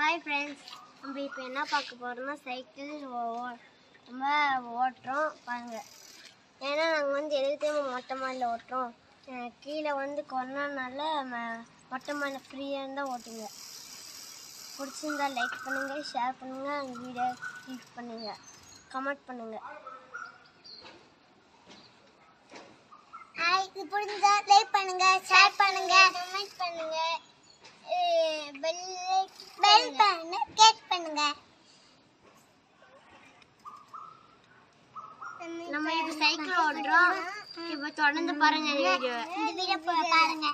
Hi friends நம்ம இப்போ என்ன பார்க்க போகிறோம்னா சைக்கிள் நம்ம ஓட்டுறோம் பாருங்க ஏன்னா நாங்கள் வந்து எழுபத்தேழு மொட்டை மாடியில் ஓட்டுறோம் அஹ் கீழே வந்து கொரோனானால ம- மொட்டை மாடியில் ஃப்ரீயாக இருந்தால் ஓட்டுங்க பிடிச்சிருந்தா லைக் பண்ணுங்கள் ஷேர் பண்ணுங்கள் வீடியோ கிளிக் பண்ணுங்கள் கமெண்ட் பண்ணுங்கள் ஹாய் இது பிடிச்சா லைக் பண்ணுங்க ஷேர் பண்ணுங்க கமெண்ட் பண்ணுங்க பெல் பெல் பண்ணு கேக் பண்ணுங்க நம்ம இப்ப சைக்கிள் ஓடுறோம் இப்ப தொடர்ந்து பாருங்க இந்த வீடியோ இந்த வீடியோ பாருங்க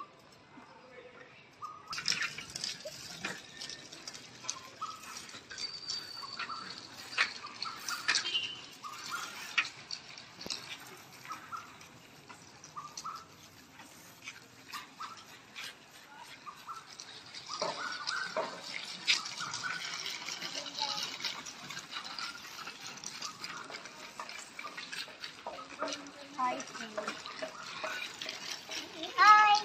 hi hi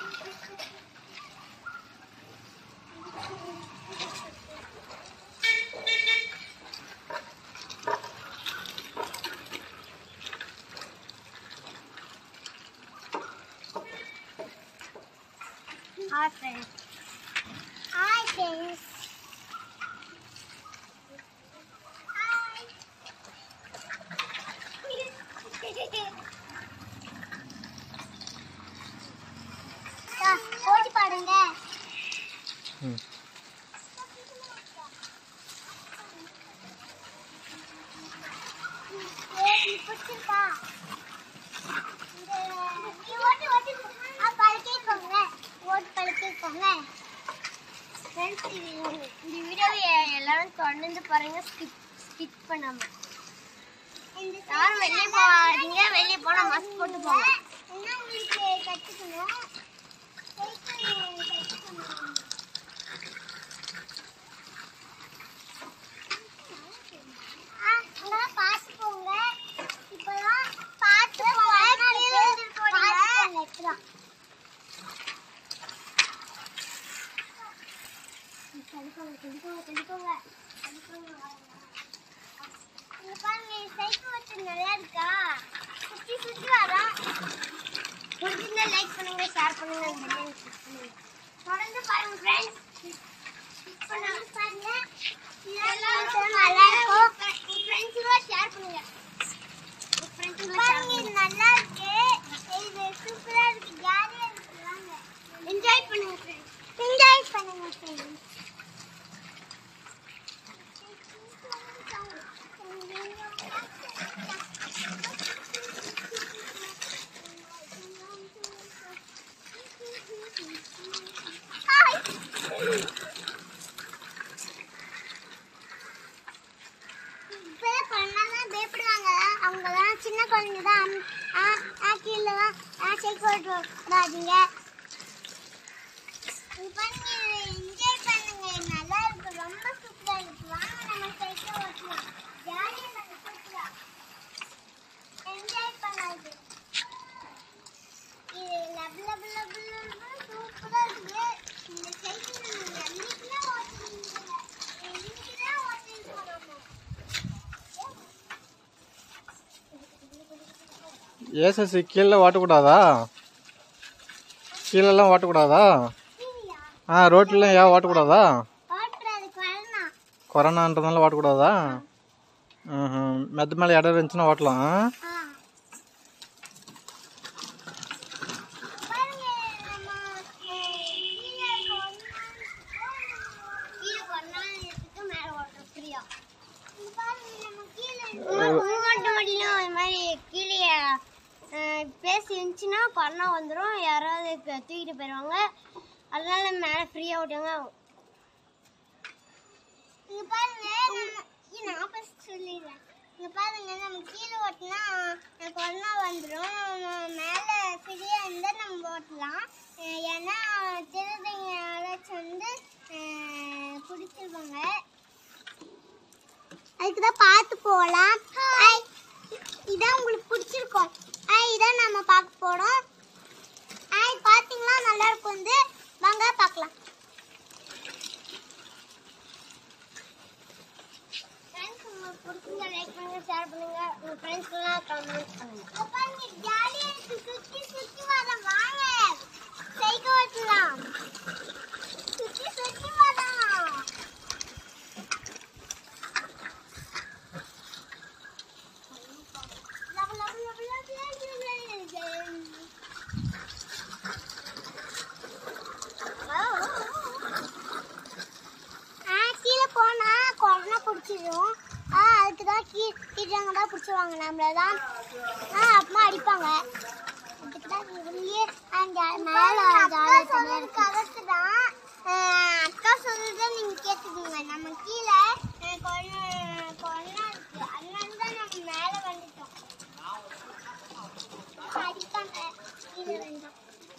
hi friends hi friends hi ஓடி பாடுங்க ம். பிடிச்சிருக்கா ஓட்டு ஓட்டு பழக்கிக்கோங்க ஓட்டு பழக்கிக்கோங்க ஃப்ரெண்ட்ஸ் இந்த வீடியோவை எல்லாரும் தொடர்ந்து பாருங்க ஸ்கிப் ஸ்கிப் பண்ணாம யாரும் வெளியே போகாதீங்க வெளியே போனா மாஸ்க் போட்டு போங்க என்ன உங்களுக்கு கற்றுக்கணும் பார்த்து போங்க இப்பதான் பார்த்து போங்க தள்ளிக்கோங்க தள்ளிக்கோங்க தள்ளிக்கோங்க இங்க பாருங்க சைக்கிள் வச்சு நல்லா இருக்கா சுத்தி சுத்தி வரா பிடிச்சிருந்தா லைக் பண்ணுங்க ஷேர் பண்ணுங்க பெல் கிளிக் பண்ணுங்க தொடர்ந்து பாருங்க ஃப்ரெண்ட்ஸ் கிளிக் பண்ணாம பாருங்க இதெல்லாம் நல்லா இருக்கும் ஃப்ரெண்ட்ஸுக்கு ஷேர் பண்ணுங்க பாருங்க இது நல்லா இருக்கு இது சூப்பரா இருக்கு ஜாலியா இருக்கு வாங்க என்ஜாய் பண்ணுங்க ஃப்ரெண்ட்ஸ் என்ஜாய் பண்ணுங்க ஃப்ரெண்ட்ஸ் இப்பதான் பண்ணாதான் பயப்படுவாங்க அவங்கலாம் சின்ன குழந்தைங்க தான் ஆ ஆ கீழே தான் ஆ சைக்கிள் ஓட்டுறாதீங்க பாருங்க என்ஜாய் பண்ணுங்க நல்லா இருக்கு ரொம்ப சூப்பரா இருக்கு வாங்க நம்ம சைக்கிள் ஓட்டலாம் ஜாலியா நம்ம சூப்பரா என்ஜாய் பண்ணாது இது லப் லப் லப் லப் சூப்பரா இருக்கு இந்த சைக்கிள் நீங்க என்னைக்குலாம் ஓட்டுவீங்க என்னைக்குலாம் ஓட்டிட்டு ஏசசி கீழே ஓட்டக்கூடாதா கீழெல்லாம் ஓட்டக்கூடாதா ஆ ரோட்லாம் ஏன் ஓட்டக்கூடாதா ஓட்டுறதுக்கு வரணும் கொரோனான்றதுனால ஓட்டக்கூடாதா ம் மெத்த மேலே இடம் இருந்துச்சுன்னா ஓட்டலாம் ஆ? ஆ. பாருங்க, நம்ம, அஹ், கீழே கொண்டா- கீழே கொண்டாடுறதுக்கு மேல ஓட்டுறோம், ஃப்ரீயா. இங்க பாருங்க, நம்ம கீழே மூமெண்ட் முடியலும் இது மாதிரி கீழே அஹ், பேசி இருந்துச்சுன்னா கொரோனா வந்துடும் யாராவது க- தூக்கிட்டு போயிடுவாங்க அதனால மேலே ஃப்ரீயாக ஓட்டுவாங்க இங்க பாருங்க நம்ம இ- நான் ஃபர்ஸ்ட் சொல்லிடுறேன் இங்க பாருங்க நம்ம கீழே ஓட்டினா கொரோனா வந்துடும் மேலே ஃப்ரீயாக இருந்தால் நம்ம ஓட்டலாம் அஹ் ஏன்னா திருடங்க யாராச்சும் வந்து அஹ், பிடிச்சிருவாங்க அதுக்கு தான் பார்த்து போகலாம் ஹாய் இதான் உங்களுக்கு பிடிச்சிருக்கும் ஹாய் இதான் நம்ம பார்க்க போகிறோம் ஹாய் பார்த்தீங்களா நல்லா இருக்கும் வந்து வாங்க பார்க்கலாம் பண்ணுங்க ஷேர் பண்ணுங்க உங்க ஃப்ரெண்ட்ஸ்க்குலாம் கமெண்ட் பண்ணுங்க பாருங்க ஜாலியா இருக்கு சுத்தி சுத்தி வர வாங்க சைக்கிள் ஓட்டலாம் சுத்தி சுத்தி வரலாம் லவ் லவ் லவ் லவ் ஆ கீழே போனா கொரோனா பிடிச்சிடும் ஆ அதுக்கு தான் கீ கீழாங்க தான் பிடிச்சிருவாங்க நம்மள தான் ஆ அப்புறமா அடிப்பாங்க அதுக்கு தான் வெளியே அங்கே மேலே ஜாலியாக கரெக்டு தான் அக்கா சொல்றதை நீங்கள் கேட்டுக்கோங்க நம்ம கீழே கொரோனா கொரோனா இருக்கு அதனால தான் நம்ம மேலே வந்துட்டோம் அடிப்பாங்க கீழே வந்தோம்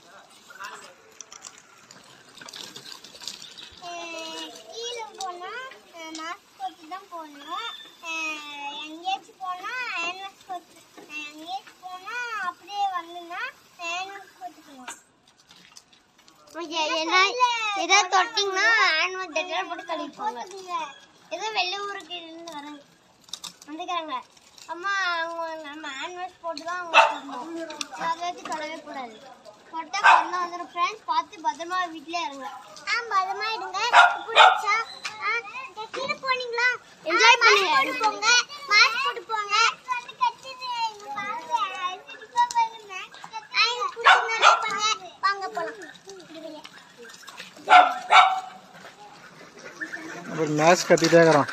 அஹ் கீழே போனா மாஸ்க் போட்டு தான் போகணும் அஹ் எங்கேயாச்சும் போனா ஹேண்ட்வாஷ் போட்டு அஹ் எங்கேயாச்சும் போனா அப்படியே வரணும்னா ஹேண்ட்வாஷ் போட்டுக்கணும் ஏதாவது தொட்டிங்கன்னா ஹேண்ட்வாஷ் டெட்டால் போட்டு கழுவிப்பாங்க ஏதோ வெள்ளை ஊருக்கு இருந்து வராங்க வந்துக்கிறாங்க அம்மா அவங்க நம்ம ஹேண்ட்வாஷ் போட்டு தான் அவங்க சொல்லணும் அதை வச்சு சொல்லவே கூடாது போட்டா கொண்டு வந்துடும் ஃப்ரெண்ட்ஸ் பார்த்து பத்திரமா வீட்டிலே இருங்க ஆ பத்திரமா இருங்க பிடிச்சா கீழே போனீங்களா என்ஜாய் பண்ணுங்க போட்டு போங்க மாஸ்க் போட்டு போங்க வாங்க போலாம் ஒரு மேட்ச் கத்திட்டே இருக்கிறான்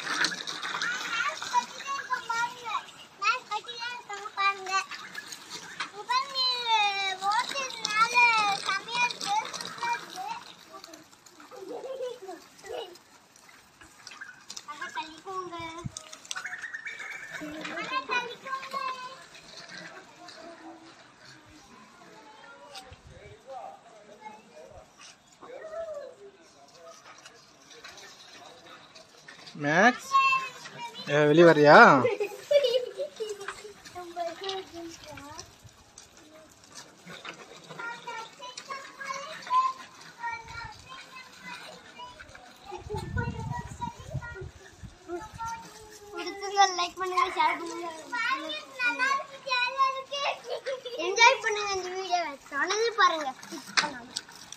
மேக்ஸ் வெளியே வரியா லைக் பண்ணுங்க ஷேர் பண்ணுங்க என்ஜாய் பண்ணுங்க இந்த வீடியோ தொடர்ந்து பாருங்க skip பண்ணாம.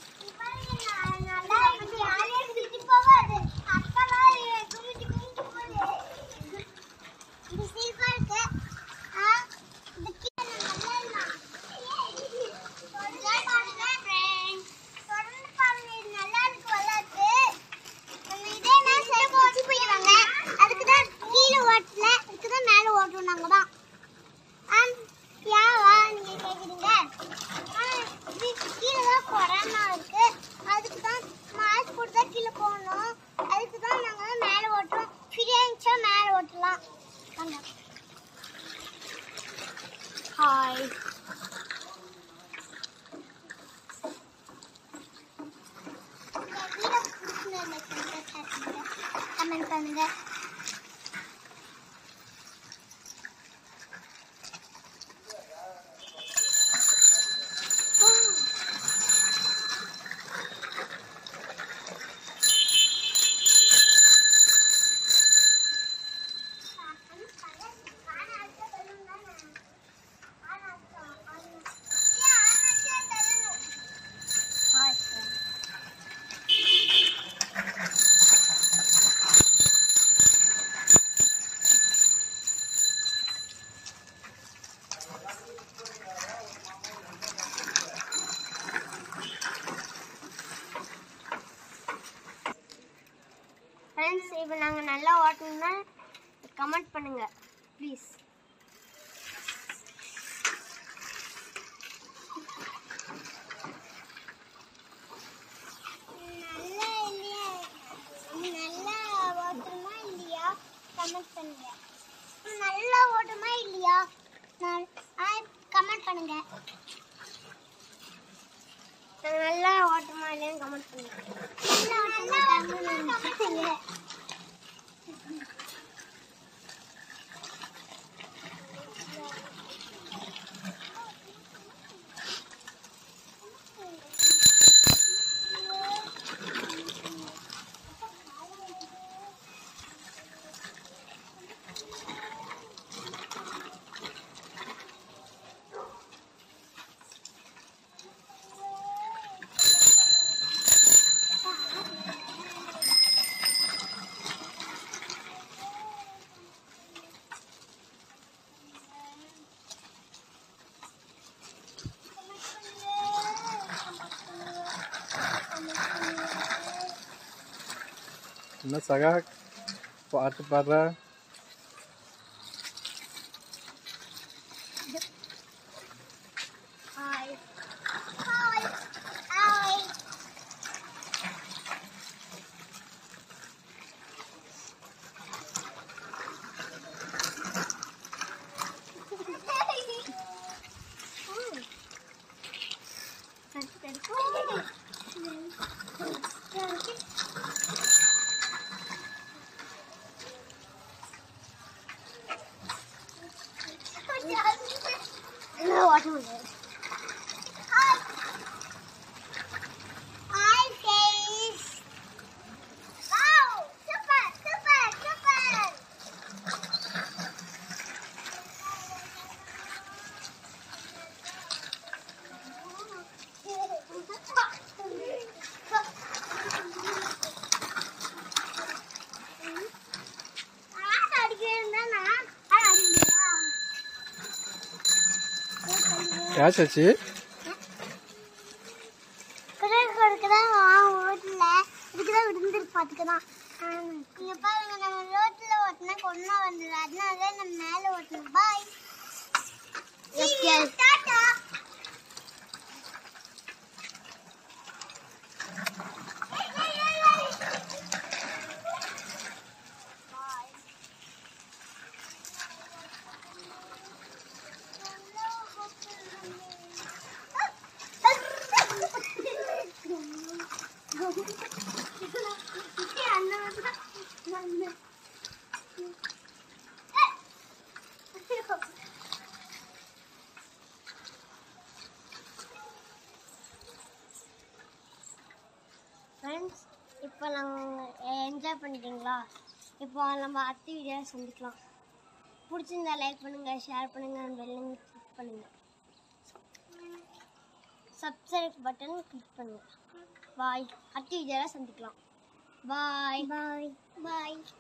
இது சீப்பா இருக்கு. ஆ, இது கீழே நல்லா இல்ல. Enjoy பண்ணுங்க friends. தொடர்ந்து பாருங்க, இது நல்லா இருக்கு விளையாட்டு. நம்ம இதே மாதிரி சைக்கிள் ஓட்டி போயிடுவாங்க. அதுக்கு தான் கீழே ஓட்டல, இதுக்கு தான் மேலே ஓட்டுவோம் நாங்க தான். ஆம், யாவா நீங்க கேக்குறீங்க? ஆ, இது கீழே தான் கொரோனா இருக்கு. அதுக்கு தான் மாஸ்க் போட்டு தான் கீழே போகணும். அதுக்கு தான் நாங்க வந்து மேலே ஓட்டுறோம். ஃப்ரீயா இருந்துச்சா மேலே ஓட்டலாம். வாங்க. ஹாய் கமெண்ட் பண்ணுங்க ஃப்ரெண்ட்ஸ் இப்போ நாங்கள் நல்லா ஓட்டணும்னா கமெண்ட் பண்ணுங்க ப்ளீஸ் நல்லா இல்லையா நல்லா ஓட்டணுமா இல்லையா கமெண்ட் பண்ணுங்க நல்லா ஓட்டணுமா இல்லையா கமெண்ட் பண்ணுங்க நல்லா ஓட்டமா இல்லையான்னு கமெண்ட் பண்ணுங்க நல்லா ஓட்டமா என்ன சகா பாட்டு பாடுற ஹாய் ஹாய் ஹாய் ஓட்ட முடியாது Hi guys. Wow, super, super, super. ஆட அடிக்கிறேன் நான் ஆட அடிக்கிறேன் கேச்சாச்சு குரல் கொடுக்கதான் ரோட்ல இதுக்குதான் விழுந்துருக்கு பாத்துக்கலாம் இங்க பாருங்க நம்ம ரோட்ல ஓட்டினா கொண்டா வந்துடும் அதனால தான் நம்ம மேல ஓட்டணும் பாய் டாடா ஃப்ரெண்ட்ஸ் இப்போ நாங்கள் என்ஜாய் பண்ணிட்டீங்களா இப்போ நம்ம அடுத்த வீடியோ சந்திக்கலாம் பிடிச்சிருந்தா லைக் பண்ணுங்கள் ஷேர் பண்ணுங்கள் பெல்லுங்க கிளிக் பண்ணுங்கள் சப்ஸ்கிரைப் பட்டன் கிளிக் பண்ணுங்கள் பாய் அடுத்த வீடியோவில் சந்திக்கலாம் பாய் பாய் பாய்